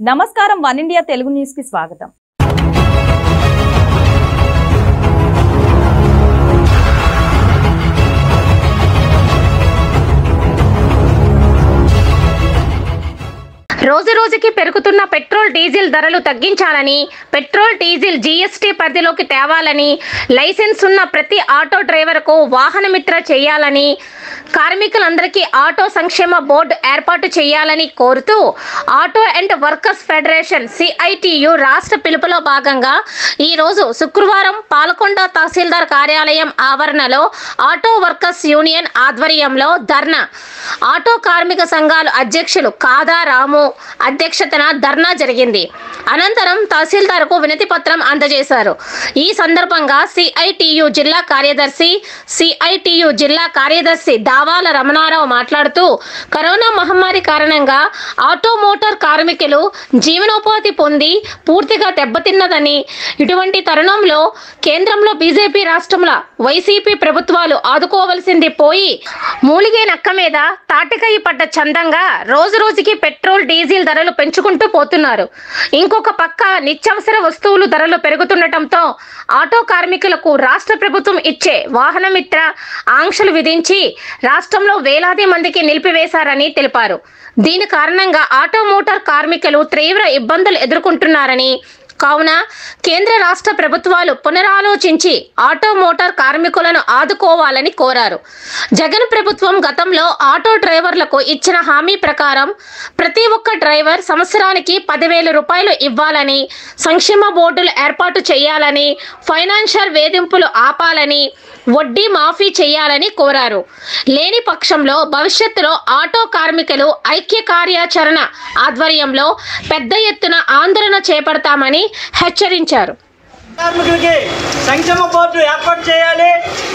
నమస్కారం one India Telugu news కి స్వాగతం రోజు రోజుకి పెరుగుతున్న పెట్రోల్ డీజిల్ ధరలు తగ్గించాలని పెట్రోల్ డీజిల్ జీఎస్టీ పరిధిలోకి తేవాలని లైసెన్స్ ఉన్న ప్రతి ఆటో డ్రైవర్కు వాహనమిత్ర చేయాలని కార్మికులందరికీ ఆటో సంక్షేమ బోర్డు ఏర్పాటు చేయాలని కోరుతూ auto and workers federation CITU రాష్ట్ర పిలుపులో భాగంగా ఈరోజు శుక్రవారం పాలకొండ తహసీల్దార్ కార్యాలయం ఆవరణలో ఆటో వర్కర్స్ యూనియన్ ఆధ్వర్యంలో ధర్నా ఆటో కార్మిక సంఘాల అధ్యక్షులు కాదా రాము అధ్యక్షతన ధర్నా జరిగింది అనంతరం తహసీల్దార్కు వినతి పత్రం అందజేశారు ఈ సందర్భంగా సిఐటియు జిల్లా కార్యదర్శి సిఐటియు జిల్లా కార్యదర్శి దావాల రమణారావు మాట్లాడుతూ కరోనా మహమ్మారి కారణంగా ఆటో మోటార్ కార్మికులు జీవనోపాధి పొంది పూర్తిగా దెబ్బతిన్నదని ఇటువంటి తరుణంలో కేంద్రంలో బీజేపీ రాష్ట్రంలో వైసీపీ ప్రభుత్వాలు ఆదుకోవలసింది పోయి మూలిగే నక్క మీద తాటికాయి పడ్డ చందంగా రోజు రోజుకి పెట్రోల్ డీజిల్ ధరలు పెంచుకుంటూ పోతున్నారు ఇంకొక పక్క నిత్యావసర వస్తువులు ధరలు పెరుగుతుండటంతో ఆటో కార్మికులకు రాష్ట్ర ప్రభుత్వం ఇచ్చే వాహనమిత్ర ఆంక్షలు విధించి రాష్ట్రంలో వేలాది మందికి నిలిపివేశారని తెలిపారు దీని కారణంగా ఆటో మోటార్ కార్మికులు తీవ్ర ఇబ్బందులు ఎదుర్కొంటున్నారని కావున కేంద్ర రాష్ట్ర ప్రభుత్వాలు పునరాలోచించి ఆటో మోటార్ కార్మికులను ఆదుకోవాలని కోరారు జగన్ ప్రభుత్వం గతంలో ఆటో డ్రైవర్లకు ఇచ్చిన హామీ ప్రకారం ప్రతి ఒక్క డ్రైవర్ సంవత్సరానికి పదివేల రూపాయలు ఇవ్వాలని సంక్షేమ బోర్డులు ఏర్పాటు చేయాలని ఫైనాన్షియల్ వేధింపులు ఆపాలని వడ్డీ మాఫీ చేయాలని కోరారు లేని పక్షంలో భవిష్యత్తులో ఆటో కార్మికులు ఐక్య కార్యాచరణ ఆధ్వర్యంలో పెద్ద ఎత్తున ఆందోళన చేపడతామని హెచ్చరించారు కార్మికులకి సంక్షేమ బోర్డు ఏర్పాటు చేయాలి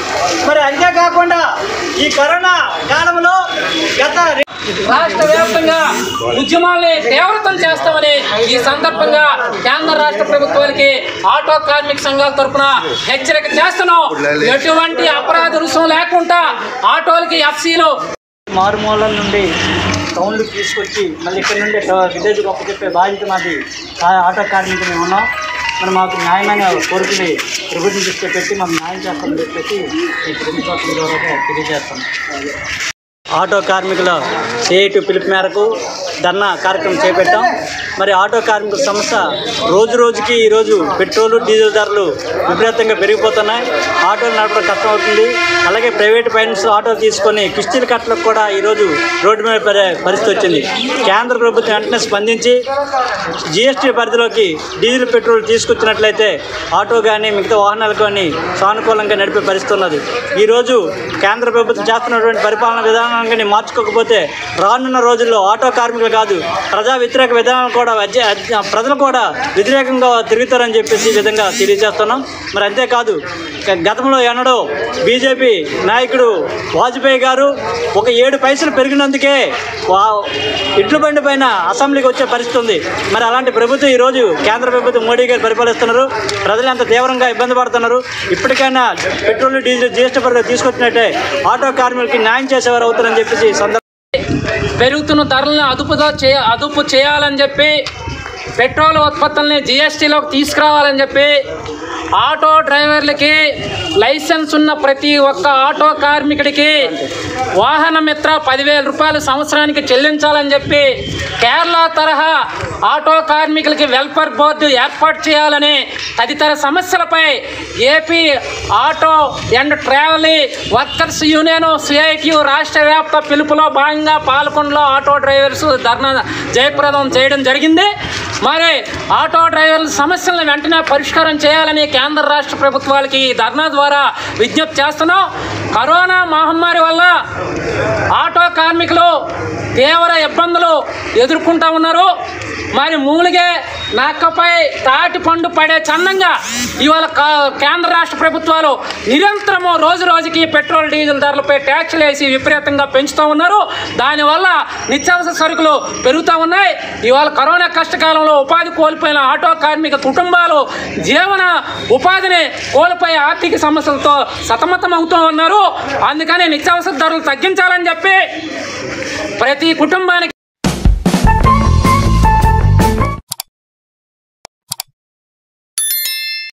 మరి అంతేకాకుండా ఈ కరోనా కాలంలో గత రాష్ట్ర వ్యాప్తంగా ఉద్యమాల్ని తీవ్రతం చేస్తామని ఈ సందర్భంగా కేంద్ర రాష్ట్ర ప్రభుత్వానికి ఆటో కార్మిక సంఘాల తరపున హెచ్చరిక చేస్తున్నాం ఎటువంటి అపరాధ రుసుం లేకుండా ఆటోలకి ఎఫ్సీలు మారుమూలల నుండి టౌన్లు తీసుకొచ్చి మళ్ళీ ఇక్కడ నుండి విలేజ్ గొప్ప చెప్పే బాధ్యత మాది ఆ ఆటో కార్మికులు మేము ఉన్నాం మరి మాకు న్యాయమైన కోరికని ప్రభుత్వం దృష్టిలో పెట్టి మాకు న్యాయం చేస్తామని చెప్పేసి ఈ ప్రభుత్వం ద్వారా తెలియజేస్తాం ఆటో కార్మికుల సిఐటి పిలుపు మేరకు ధర్నా కార్యక్రమం చేపట్టాం మరి ఆటో కార్మికుల సమస్య రోజు రోజుకి ఈరోజు పెట్రోల్ డీజిల్ ధరలు విపరీతంగా పెరిగిపోతున్నాయి ఆటోలు నడపడం కష్టం అవుతుంది అలాగే ప్రైవేట్ ఫైనాన్స్ ఆటో తీసుకొని కిస్తీల కట్టలకు కూడా ఈరోజు రోడ్డు మీద పడే పరిస్థితి వచ్చింది కేంద్ర ప్రభుత్వం వెంటనే స్పందించి జిఎస్టీ పరిధిలోకి డీజిల్ పెట్రోల్ తీసుకొచ్చినట్లయితే ఆటో కానీ మిగతా వాహనాలు కానీ సానుకూలంగా నడిపే పరిస్థితి ఉన్నది ఈరోజు కేంద్ర ప్రభుత్వం చేస్తున్నటువంటి పరిపాలన విధానాన్ని మార్చుకోకపోతే రానున్న రోజుల్లో ఆటో కార్మికులు కాదు ప్రజా వ్యతిరేక విధానాలు కూడా అధ్య- అధ్య- ప్రజలు కూడా వ్యతిరేకంగా తిరుగుతారని చెప్పేసి ఈ విధంగా తెలియజేస్తున్నాం మరి అంతేకాదు గ- గతంలో ఎన్నడో బీజేపీ నాయకుడు వాజ్పేయి గారు ఒక ఏడు పైసలు పెరిగినందుకే వా ఇడ్లు బండి పైన అసెంబ్లీకి వచ్చే పరిస్థితి ఉంది మరి అలాంటి ప్రభుత్వం ఈరోజు కేంద్ర ప్రభుత్వం మోడీ గారు పరిపాలిస్తున్నారు ప్రజలు ఎంత తీవ్రంగా ఇబ్బంది పడుతున్నారు ఇప్పటికైనా పెట్రోల్ డీజిల్ జిఎస్టీ పరిధిలో తీసుకొచ్చినట్టే ఆటో కార్మికులకి న్యాయం చేసేవారు అవుతారని చెప్పేసి ఈ సందర్భంగా పెరుగుతున్న ధరలను అదుపుగా చే అదుపు చేయాలని చెప్పి పెట్రోల్ ఉత్పత్తుల్ని జిఎస్టీలోకి తీసుకురావాలని చెప్పి ఆటో డ్రైవర్లకి లైసెన్స్ ఉన్న ప్రతి ఒక్క ఆటో కార్మికుడికి వాహన మిత్ర పదివేల రూపాయలు సంవత్సరానికి చెల్లించాలని చెప్పి కేరళ తరహా ఆటో కార్మికులకి వెల్ఫేర్ బోర్డు ఏర్పాటు చేయాలని తదితర సమస్యలపై AP auto and travel workers union CITU రాష్ట్ర వ్యాప్త పిలుపులో భాగంగా పాల్గొనలో ఆటో డ్రైవర్స్ ధర్నా జయప్రదం చేయడం జరిగింది మరి ఆటో డ్రైవర్ల సమస్యలను వెంటనే పరిష్కారం చేయాలని కేంద్ర రాష్ట్ర ప్రభుత్వాలకి ఈ ధర్నా ద్వారా విజ్ఞప్తి చేస్తున్నాం కరోనా మహమ్మారి వల్ల ఆటో కార్మికులు తీవ్ర ఇబ్బందులు ఎదుర్కొంటా ఉన్నారు మరి మూలిగే నక్కపై తాటి పండు పడే చందంగా ఇవాళ కా- కేంద్ర రాష్ట్ర ప్రభుత్వాలు నిరంతరము రోజు రోజుకి పెట్రోల్ డీజిల్ ధరలపై ట్యాక్స్లు వేసి విపరీతంగా పెంచుతూ ఉన్నారు దానివల్ల నిత్యావసర సరుకులు పెరుగుతూ ఉన్నాయి ఇవాళ కరోనా కష్టకాలంలో ఉపాధి కోల్పోయిన ఆటో కార్మిక కుటుంబాలు జీవన ఉపాధిని కోల్పోయే ఆర్థిక సమస్యలతో సతమతం అవుతూ ఉన్నారు అందుకని నిత్యావసర ధరలు తగ్గించాలని చెప్పి ప్రతి కుటుంబానికి